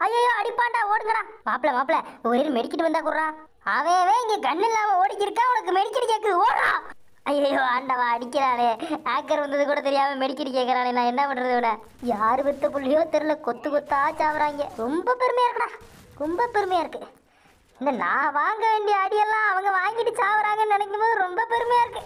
ஐயோ அடிப்பாண்டா ஓடுங்கடா மாப்பிள மாப்பிள ஒரே மெடிக்கிட்டு வந்தா குடுறா அவவே இங்க கண்ணு இல்லாம ஓடிக்கிருக்கா உனக்கு மெடிக்கிட்டு கேக்கு ஓடா ஐயோ ஆண்டவா அடிக்கிறானே ஆக்கர் வந்தது கூட தெரியாம மெடிக்கிட்டு கேட்கறானே நான் என்ன பண்றது விட யாரு வித்த புள்ளியோ தெரியல கொத்து கொத்தா சாவறாங்க ரொம்ப பெருமையா இருக்குடா ரொம்ப பெருமையா இருக்கு இந்த நான் வாங்க வேண்டிய அடியெல்லாம் அவங்க வாங்கிட்டு சாவறாங்கன்னு நினைக்கும் போது ரொம்ப பெருமையா இருக்கு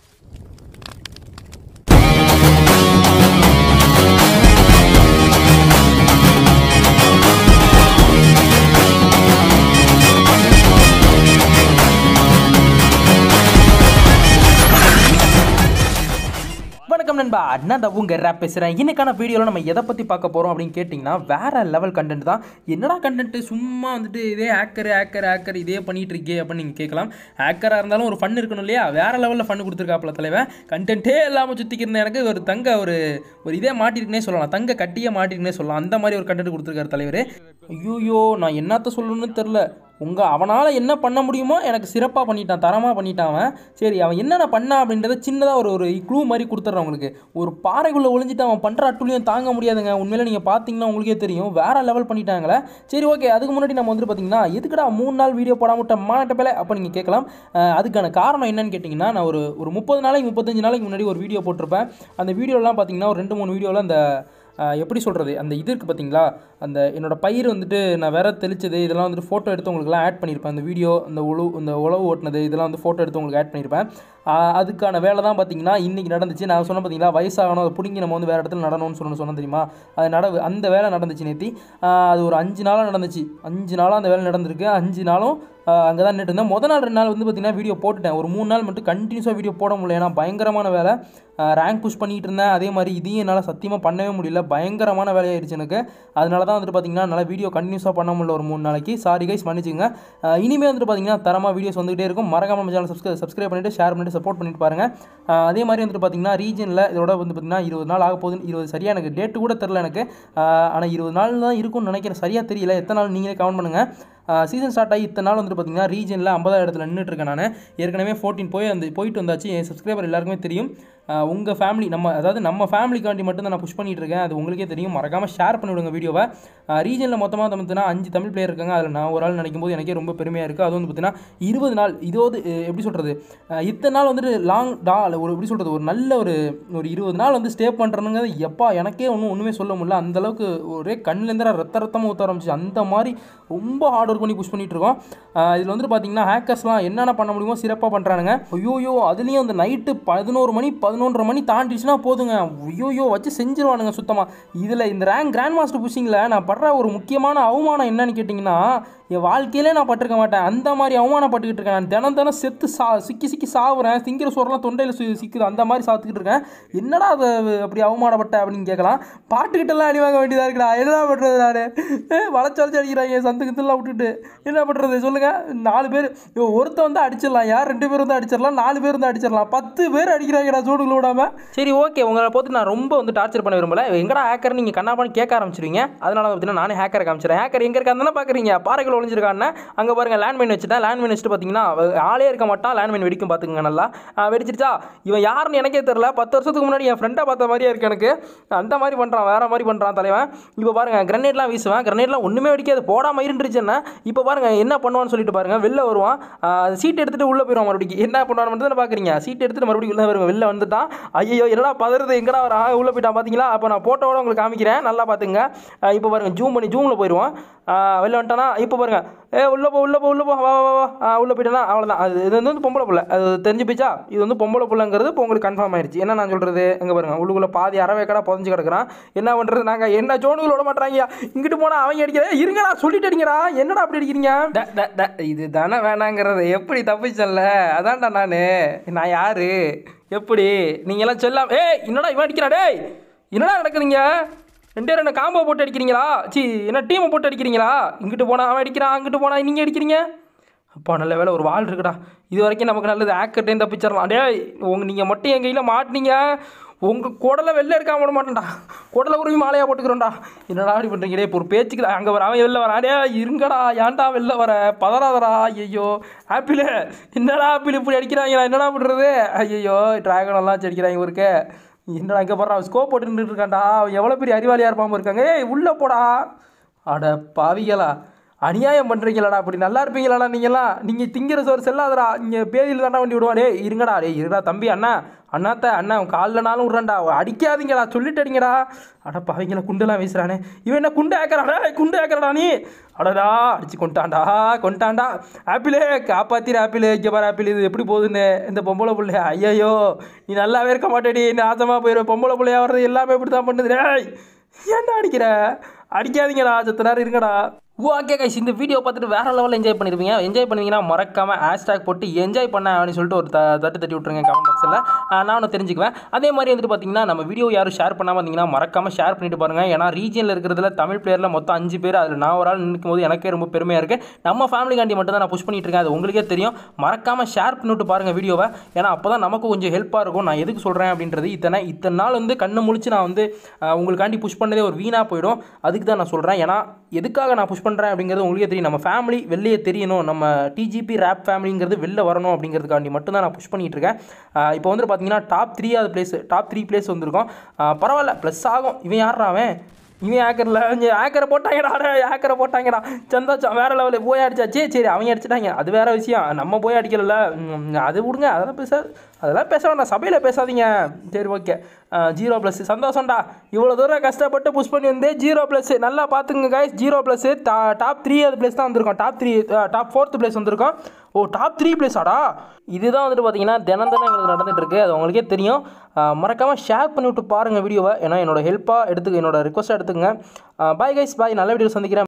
வணக்கம் நண்பா நான் தான் உங்க ரேப் பேசுகிறேன் இன்னைக்கான வீடியோவில் நம்ம எதை பற்றி பார்க்க போகிறோம் அப்படின்னு கேட்டிங்கன்னா வேற லெவல் கண்டென்ட் தான் என்னடா கண்டென்ட் சும்மா வந்துட்டு இதே ஹேக்கர் ஹேக்கர் ஹேக்கர் இதே பண்ணிட்டு இருக்கே அப்படின்னு நீங்கள் கேட்கலாம் ஹேக்கராக இருந்தாலும் ஒரு ஃபன் இருக்கணும் இல்லையா வேற லெவலில் ஃபன் கொடுத்துருக்காப்புல தலைவன் கண்டென்ட்டே இல்லாமல் சுற்றிக்கிருந்த எனக்கு ஒரு தங்க ஒரு ஒரு இதே மாட்டிருக்குனே சொல்லலாம் தங்க கட்டியே மாட்டிருக்குனே சொல்லலாம் அந்த மாதிரி ஒரு கண்டென்ட் கொடுத்துருக்காரு தலைவர் ஐயோயோ நான் என்னத்த சொல்லணும்னு தெரில உங்கள் அவனால் என்ன பண்ண முடியுமோ எனக்கு சிறப்பாக பண்ணிட்டான் தரமாக பண்ணிட்டான் அவன் சரி அவன் என்னென்ன பண்ணா அப்படின்றத சின்னதாக ஒரு ஒரு க்ளூ மாதிரி கொடுத்துட்றான் உங்களுக்கு ஒரு பாறைக்குள்ளே ஒளிஞ்சிட்டு அவன் பண்ணுற அட்டுலையும் தாங்க முடியாதுங்க உண்மையில நீங்கள் பார்த்தீங்கன்னா உங்களுக்கே தெரியும் வேற லெவல் பண்ணிட்டாங்களே சரி ஓகே அதுக்கு முன்னாடி நம்ம வந்துட்டு பார்த்தீங்கன்னா எதுக்குடா மூணு நாள் வீடியோ போடாம விட்ட மாட்ட பேல அப்போ நீங்கள் கேட்கலாம் அஹ் அதுக்கான காரணம் என்னன்னு கேட்டிங்கன்னா நான் ஒரு ஒரு முப்பது நாளைக்கு முப்பத்தஞ்சு நாளைக்கு முன்னாடி ஒரு வீடியோ போட்டிருப்பேன் அந்த வீடியோலாம் பார்த்தீங்கன்னா ஒரு ரெண்டு மூணு வீடியோவில் அந்த ஆஹ் எப்படி சொல்கிறது அந்த இது இருக்குது பார்த்தீங்களா அந்த என்னோட பயிர் வந்துட்டு நான் வேற தெளிச்சது இதெல்லாம் வந்துட்டு ஃபோட்டோ எடுத்து உங்களுக்குலாம் ஆட் பண்ணியிருப்பேன் அந்த வீடியோ அந்த உழவு இந்த உழவு ஓட்டினது இதெல்லாம் வந்து ஃபோட்டோ எடுத்து உங்களுக்கு ஆட் பண்ணியிருப்பேன் ஆஹ் அதுக்கான வேலை தான் பார்த்தீங்கன்னா இன்றைக்கி நடந்துச்சு நான் சொன்னேன் பார்த்தீங்களா வயசாகணும் அதை பிடிங்கி நம்ம வந்து வேறு இடத்துல நடணும்னு சொன்ன சொன்னேன் தெரியுமா அது நட அந்த வேலை நடந்துச்சு நேத்தி ஆஹ் அது ஒரு அஞ்சு நாளாக நடந்துச்சு அஞ்சு நாளாக அந்த வேலை நடந்திருக்கு அஞ்சு நாளும் அங்கே தான் நின்று இருந்தேன் முத நாள் ரெண்டு நாள் வந்து பார்த்தீங்கன்னா வீடியோ போட்டுட்டேன் ஒரு மூணு நாள் மட்டும் கண்டினியூஸாக வீடியோ போட முடியல ஏன்னா பயங்கரமான வேலை ரேங்க் புஷ் பண்ணிட்டு இருந்தேன் அதே மாதிரி இதையும் என்னால் சத்தியமாக பண்ணவே முடியல பயங்கரமான வேலையாயிருச்சு எனக்கு அதனால தான் வந்துட்டு பார்த்தீங்கன்னா என்னால் வீடியோ கண்டினியூஸாக பண்ண முடியல ஒரு மூணு நாளைக்கு சாரி கைஸ் மன்னிச்சுங்க அஹ் இனிமே வந்துட்டு பார்த்தீங்கன்னா தரமாக வீடியோஸ் வந்துகிட்டே இருக்கும் மறக்காம நம்ம சேனல் சப்ஸ்கிரைப் சப்ஸ்கிரைப் பண்ணிட்டு ஷேர் பண்ணிட்டு சப்போர்ட் பண்ணிட்டு பாருங்க அஹ் அதே மாதிரி வந்துட்டு பார்த்தீங்கன்னா ரீஜனில் இதோட வந்து பார்த்தீங்கன்னா இருபது நாள் ஆக போகுது இருபது சரியாக எனக்கு டேட்டு கூட தெரில எனக்கு ஆனால் இருபது நாள் தான் இருக்கும்னு நினைக்கிறேன் சரியாக தெரியல எத்தனை நாள் நீங்களே கவுண்ட் பண்ணுங்கள் சீசன் ஸ்டார்ட் ஆகி இத்தனை நாள் வந்துட்டு பார்த்தீங்கன்னா ரீஜனில் ஐம்பதாயிரம் இடத்துல நின்றுட்டு இருக்கேன் நான் ஏற்கனவே ஃபோர்டீன் போய் அந்த போயிட்டு வந்தாச்சு என் சப்ஸ்கிரைபர் எல்லாருக்குமே தெரியும் உங்கள் ஃபேமிலி நம்ம அதாவது நம்ம ஃபேமிலிக்காண்டி மட்டும் தான் நான் புஷ் பண்ணிட்டு இருக்கேன் அது உங்களுக்கே தெரியும் மறக்காமல் ஷேர் பண்ணி விடுங்க வீடியோவை ரீஜனில் மொத்தமாக பார்த்தீங்கன்னா அஞ்சு தமிழ் பிளேயர் இருக்காங்க அதில் நான் ஒரு ஆள் நினைக்கும் போது எனக்கே ரொம்ப பெருமையாக இருக்குது அது வந்து பார்த்தீங்கன்னா இருபது நாள் இதோது அஹ், எப்படி சொல்கிறது இத்தனை நாள் வந்துட்டு லாங் டா ஒரு எப்படி சொல்கிறது ஒரு நல்ல ஒரு ஒரு இருபது நாள் வந்து ஸ்டே பண்ணுறனுங்கிறது எப்பா எனக்கே ஒன்றும் ஒன்றுமே சொல்ல முடியல அந்த அளவுக்கு ஒரே கண்ணிலேருந்து ரத்த ரத்தமாக ஊற்ற ஆரம்பிச்சு அந்த மாதிரி ரொம்ப ஹார்ட் ஒர்க் பண்ணி புஷ் பண்ணிட்டு இருக்கோம் இதில் வந்துட்டு பார்த்தீங்கன்னா ஹேக்கர்ஸ்லாம் என்னென்ன பண்ண முடியுமோ சிறப்பாக பண்ணுறானுங்க ஐயோயோ அதுலேயும் அந்த நைட்டு பதினோரு மணி பதினொன்றரை மணி தாண்டிடுச்சுன்னா போதுங்க ஐயோயோ வச்சு செஞ்சிருவானுங்க சுத்தமாக இதில் இந்த ரேங்க் கிராண்ட் மாஸ்டர் புஷிங்கில் நான் படுற ஒரு முக்கியமான அவமானம் என்னன்னு கேட்டிங்கன்னா என் வாழ்க்கையிலே நான் பட்டிருக்க மாட்டேன் அந்த மாதிரி அவமானப்பட்டுக்கிட்டு இருக்கேன் நான் தினம் தினம் செத்து சா சிக்கி சிக்கி சாவுறேன் திங்கிற சோறெல்லாம் தொண்டையில் சு சிக்குது அந்த மாதிரி சாத்துக்கிட்டு இருக்கேன் என்னடா அது அப்படி அவமானப்பட்ட அப்படின்னு கேட்கலாம் பாட்டுக்கிட்டெல்லாம் அடி வாங்க வேண்டியதாக இருக்குடா என்ன பண்ணுறது நான் வளைச்சு வளைச்சு அடிக்கிறாங்க சந்துக்கத்தெல்லாம் விட்டுட்டு என்ன பண்ணுறது சொல்லுங்கள் நாலு பேர் ஐயோ, ஒருத்தன் வந்து அடிச்சிடலாம் யார் ரெண்டு பேர் வந்து அடிச்சிடலாம் நாலு பேர் வந்து அடிச்சிடலாம் பத்து பேர் அடிக்கிறாங்கடா சூடுகளை விடாம சரி ஓகே உங்களை பார்த்து நான் ரொம்ப வந்து டார்ச்சர் பண்ண விரும்பல எங்கடா ஹேக்கர் நீங்கள் கண்ணாப்பான்னு கேட்க ஆரம்பிச்சிருவீங்க அதனால பார்த்தீங்கன்னா நானே ஹேக்கரை காமிச்சிடறேன் ஹேக்கர் எங்கே இருக்கான்னு பார்க்குறீங்க பாறைகள் ஒளிஞ்சிருக்கான்னு அங்கே பாருங்க லேண்ட்மைன் வச்சுட்டேன் லேண்ட்மைன் வச்சுட்டு பார்த்தீங்கன்னா அவ- ஆளே இருக்க மாட்டான் லேண்ட்மைன் வெடிக்கும் பார்த்துக்கங்க நல்லா ஆ, வெடிச்சிருச்சா இவன் யாருன்னு எனக்கே தெரில பத்து வருஷத்துக்கு முன்னாடி என் ஃப்ரெண்டை பார்த்த மாதிரியே இருக்கு எனக்கு அந்த மாதிரி பண்ணுறான் வேற மாதிரி பண்ணுறான் தலைவன் இப்போ பாருங்க கிரனேட்லாம் வீசுவேன் கிரனேட்லாம் ஒன்றுமே வெடிக்காது போடாம இருந்துருச்சு என்ன இப்போ பாருங்க என்ன பண்ணுவான்னு சொல்லிட்டு பாருங்க வெளில வருவான் சீட் எடுத்துட்டு உள்ளே போயிடுவான் மறுபடியும் என்ன பண்ணுவான்னு மட்டும் தான் பார்க்குறீங்க சீட் எடுத்துட்டு மறுபடியும் உள்ள வருவான் வெளில வந்துட்டான் ஐயோ என்னடா பதறது எங்கடா வரான் உள்ளே போயிட்டான் பார்த்தீங்களா அப்போ நான் போட்டோவோட உங்களுக்கு காமிக்கிறேன் நல்லா பார்த்துங்க இப்போ பாருங்க ஜூம் பண்ணி ஜூமில் போயிடுவான் வெளில வந்துட்டானா இப்போ பாருங்க ஏ உள்ளே போ உள்ளே போ உள்ளே போ வா வா வா, வா ஆ, உள்ளே போயிட்டானா அவ்வளோதான் அது இது வந்து பொம்பளை புள்ள அது தெரிஞ்சு போச்சா இது வந்து பொம்பளை புள்ளங்கிறது இப்போ உங்களுக்கு கன்ஃபார்ம் ஆயிடுச்சு என்ன நான் சொல்கிறது எங்கே பாருங்க உள்ளுக்குள்ளே பாதி அறவேக்கடா புதஞ்சு கிடக்குறான் என்ன பண்ணுறது நாங்கள் என்ன ஜோனுகள் விட மாட்டாங்க இங்கிட்டு போனால் அவங்க அடிக்கிறேன் இருங்கடா சொல்லிட்டு அடிங்கடா என்னடா அப்படி அடிக்கிறீங்க ட, ட, ட, இது தானே வேணாங்கிறது எப்படி தப்பிச்சல்ல அதான்டா நான் நான் யாரு எப்படி நீங்களாம் சொல்லாம் ஏய் என்னடா இவன் அடிக்கிறா டேய் என்னடா நடக்குதுங்க ரெண்டே ரெண்டு காம்போ போட்டு அடிக்கிறீங்களா சி என்ன டீமை போட்டு அடிக்கிறீங்களா இங்கிட்டு போனா அவன் அடிக்கிறான் அங்கிட்டு போனா நீங்கள் அடிக்கிறீங்க அப்பா நல்ல வேலை ஒரு வால் இருக்குடா இது வரைக்கும் நமக்கு நல்லது ஆக்கர்டையும் தப்பிச்சிடலாம் டேய் உங்க நீங்கள் மட்டும் என் கையில் மாட்டினீங்க உங்கள் குடலை வெளில எடுக்காம விட மாட்டேன்டா குடலை உருவி மாலையாக போட்டுக்கிறோம்டா என்னடா அப்படி பண்ணுறீங்க டேய் இப்போ ஒரு பேச்சுக்கு அங்கே வர அவன் வெளில வரான் டே இருங்கடா ஏன்டா வெளில வர பதறாதடா ஐயோ ஆப்பிள் என்னடா ஆப்பிள் இப்படி அடிக்கிறாங்களா என்னடா பண்ணுறது ஐயோ டிராகன் எல்லாம் வச்சு அடிக்கிறாங்க ஒருக்கு என்னடா இங்கே போடுறான் ஸ்கோப் போட்டு நின்றுட்டு இருக்கான்டா அவன் எவ்வளோ பெரிய அறிவாளியாக இருப்பாம இருக்காங்க ஏய் உள்ளே போடா அட பாவிகளா அநியாயம் பண்ணுறீங்களாடா அப்படி நல்லா இருப்பீங்களாடா நீங்களாம் நீங்கள் திங்கிற சோறு செல்லாதடா இங்கே பேதியில் தாண்டா வண்டி விடுவா டேய் இருங்கடா டேய் இருடா தம்பி அண்ணா அண்ணாத்த அண்ணா உன் காலில்னாலும் விட்றேன்டா அடிக்காதீங்கடா சொல்லிட்டு அடிங்கடா அட பாவிங்களா குண்டெல்லாம் வீசுறானே இவன் என்ன குண்டு ஏக்கறாடா குண்டு ஏக்கறடா நீ அடடா அடிச்சு கொண்டாண்டா கொண்டாண்டா ஆப்பிளே காப்பாத்திர ஆப்பிள் இங்கே பாரு ஆப்பிள் இது எப்படி போகுதுன்னு இந்த பொம்பளை பிள்ளையா ஐயையோ நீ நல்லாவே இருக்க மாட்டேடி நாசமாக போயிடும் பொம்பளை பிள்ளையா வர்றது எல்லாமே இப்படி தான் பண்ணுது டேய் ஏன்டா அடிக்கிற அடிக்காதீங்கடா சத்த நேரம் இருங்கடா ஓகே கைஸ் இந்த வீடியோ பார்த்துட்டு வேற லெவலில் என்ஜாய் பண்ணிருப்பீங்க என்ஜாய் பண்ணீங்கன்னா மறக்காம ஹேஷ்டாக் போட்டு என்ஜாய் பண்ண அப்படின்னு சொல்லிட்டு ஒரு த- தட்டு தட்டி விட்ருங்க கமெண்ட் பாக்ஸில் நானும் தெரிஞ்சுக்குவேன் அதே மாதிரி வந்துட்டு பார்த்தீங்கன்னா நம்ம வீடியோ யாரும் ஷேர் பண்ணாமல் இருந்தீங்கன்னா மறக்காம ஷேர் பண்ணிட்டு பாருங்க ஏன்னா ரீஜனில் இருக்கிறதுல தமிழ் பிளேயரில் மொத்தம் அஞ்சு பேர் அதில் நான் ஒரு ஆள் நிற்கும் போது எனக்கே ரொம்ப பெருமையாக இருக்குது நம்ம ஃபேமிலிக்காண்டி மட்டும் தான் நான் புஷ் பண்ணிட்டு இருக்கேன் அது உங்களுக்கே தெரியும் மறக்காம ஷேர் பண்ணிவிட்டு பாருங்க வீடியோவை ஏன்னா அப்போ தான் நமக்கு கொஞ்சம் ஹெல்ப்பாக இருக்கும் நான் எதுக்கு சொல்கிறேன் அப்படின்றது இத்தனை இத்தனை நாள் வந்து கண்ணை முழிச்சு நான் வந்து அஹ், உங்களுக்காண்டி புஷ் பண்ணதே ஒரு வீணாக போயிடும் அதுக்கு தான் நான் சொல்கிறேன் ஏன்னா எதுக்காக நான் புஷ் பண்ணுறேன் அப்படிங்கிறது உங்களுக்கே தெரியும் நம்ம ஃபேமிலி வெளியே தெரியணும் நம்ம டிஜிபி ரேப் ஃபேமிலிங்கிறது வெளில வரணும் அப்படிங்கிறதுக்காண்டி மட்டும் தான் நான் புஷ் பண்ணிட்டு இருக்கேன் அஹ், இப்போ வந்து பார்த்தீங்கன்னா டாப் த்ரீயாவது பிளேஸ் டாப் த்ரீ பிளேஸ் வந்திருக்கோம் அஹ், பரவாயில்ல ப்ளஸ் ஆகும் இவன் யாரா அவன் இவன் ஆக்கரில் இங்கே ஆக்கரை போட்டாங்கடா அடே, ஆக்கரை போட்டாங்கடா சந்தோஷம் வேற லெவலில் போய் அடிச்சாச்சு சரி அவங்க அடிச்சிட்டாங்க அது வேற விஷயம் நம்ம போய் அடிக்கல அது விடுங்க அதெல்லாம் பேச அதெல்லாம் பேச வேண்டாம் சபையில் பேசாதீங்க சரி ஓகே ஜீரோ ப்ளஸ் சந்தோஷம்டா இவ்வளோ தூரம் கஷ்டப்பட்டு புஷ் பண்ணி வந்து ஜீரோ ப்ளஸ் நல்லா பார்த்துங்க guys zero plus top three அது பிளேஸ் தான் வந்திருக்கோம் top three top fourth place வந்திருக்கோம் ஓ டாப் த்ரீ பிளேஸாடா இதுதான் வந்துட்டு பார்த்தீங்கன்னா தினம் தினம் எங்களுக்கு நடந்துட்டு இருக்கு அது உங்களுக்கே தெரியும் மறக்காமல் ஷேர் பண்ணி விட்டு பாருங்கள் வீடியோவை ஏன்னா என்னோட ஹெல்ப்பாக எடுத்துக்க என்னோட ரிக்வஸ்ட்டாக எடுத்துக்கங்க பாய் கைஸ் பாய் நல்ல வீடியோ சந்திக்கிறேன்